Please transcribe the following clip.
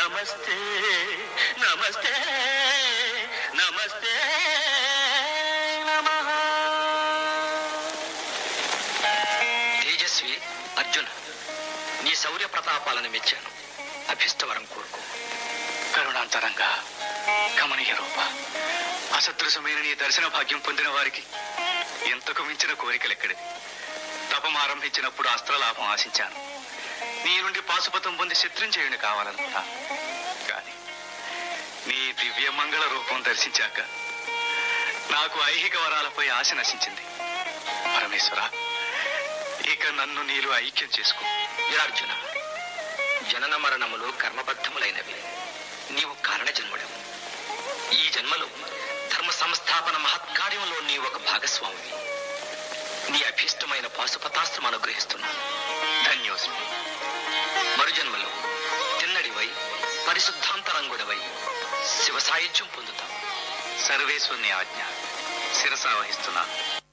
నమస్తే నమస్తే నమస్తే నమః తేజస్వి అర్జున నీ శౌర్య ప్రతాపాలను మెచ్చాను అభిష్టవరం కోరుకో కరుణాంతరంగా కమనీయ రూప అసదృశమైన నీ దర్శన భాగ్యం పొందిన వారికి ఎంతకు మించిన కోరికలెక్కడిది తపం ఆరంభించినప్పుడు అస్త్రలాభం ఆశించాను నీ నుండి పాశుపతం పొంది శత్రుంజయుని కావాలనుకున్నా కానీ నీ దివ్య మంగళ రూపం దర్శించాక నాకు ఐహిక వరాలపై ఆశ నశించింది పరమేశ్వర ఇక నన్ను నీలో ఐక్యం చేసుకో వీరార్జున జనన మరణములు కర్మబద్ధములైనవి నీవు కారణ జన్ముడవు ఈ జన్మలో ధర్మ సంస్థాపన మహత్కార్యంలో నీ ఒక భాగస్వామివి నీ అభీష్టమైన పాశుపతాస్త్రం అనుగ్రహిస్తున్నాను ధన్యోస్మి మరు జన్మలో తిన్నడివై పరిశుద్ధాంతరంగుడవై శివ సాయుధ్యం పొందుతావు సర్వేశ్వరుని ఆజ్ఞ శిరసా వహిస్తున్నాను